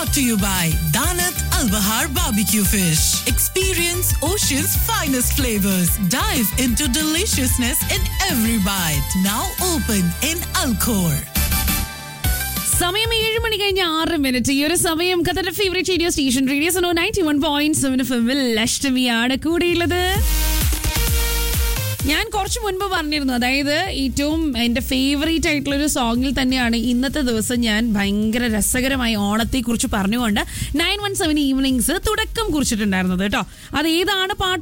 brought to you by Danat Al Bahar Barbecue Fish. Experience Ocean's finest flavors. Dive into deliciousness in every bite. Now open in Alcor. സമയം ഏഴ് മണി കഴിഞ്ഞ് ആറ് minute ഈ ഒരു സമയം കഥയുടെ favourite radio station radio Suno ninety one point seven ഫിമിൽ അഷ്ടമിയാണ് കൂടെയുള്ളത് ഞാൻ കുറച്ച് മുൻപ് പറഞ്ഞിരുന്നു അതായത് ഏറ്റവും എൻ്റെ ഫേവറേറ്റ് ആയിട്ടുള്ള ഒരു സോങ്ങിൽ തന്നെയാണ് ഇന്നത്തെ ദിവസം ഞാൻ ഭയങ്കര രസകരമായി ഓണത്തെ കുറിച്ച് പറഞ്ഞുകൊണ്ട് നയൻ വൺ സെവൻ ഈവനിങ്സ് തുടക്കം കുറിച്ചിട്ടുണ്ടായിരുന്നത് കേട്ടോ അത് ഏതാണ് പാട്ട്